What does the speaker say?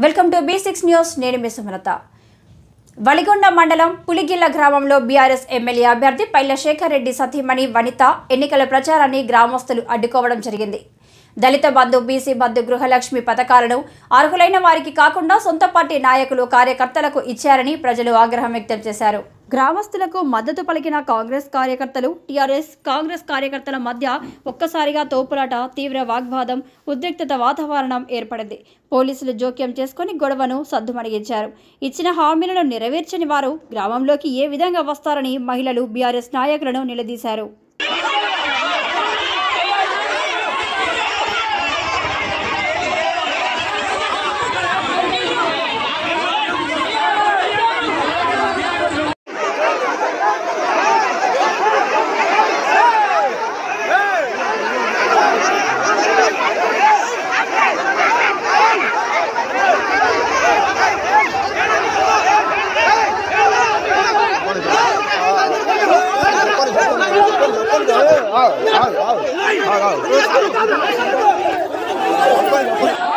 Welcome to B six news నేను మీ సుమలత వలిగొండ మండలం పులిగిల్ల గ్రామంలో బీఆర్ఎస్ ఎమ్మెల్యే అభ్యర్థి పైల శేఖర్ రెడ్డి సతీమణి వనిత ఎన్నికల ప్రచారాన్ని గ్రామస్తులు అడ్డుకోవడం జరిగింది దళిత బంధు బీసీ బంధు గృహలక్ష్మి పథకాలను అర్హులైన వారికి కాకుండా సొంత పార్టీ నాయకులు కార్యకర్తలకు ఇచ్చారని ప్రజలు ఆగ్రహం వ్యక్తం చేశారు గ్రామస్తులకు మద్దతు పలికిన కాంగ్రెస్ కార్యకర్తలు టీఆర్ఎస్ కాంగ్రెస్ కార్యకర్తల మధ్య ఒక్కసారిగా తోపులాట తీవ్ర వాగ్వాదం ఉద్రిక్తత వాతావరణం ఏర్పడింది పోలీసులు జోక్యం చేసుకుని గొడవను సద్దుమణిగించారు ఇచ్చిన హామీలను నెరవేర్చని వారు గ్రామంలోకి ఏ విధంగా వస్తారని మహిళలు బీఆర్ఎస్ నాయకులను నిలదీశారు ఆగు, ఆగు, ఆగు, ఆగు, ఆగు.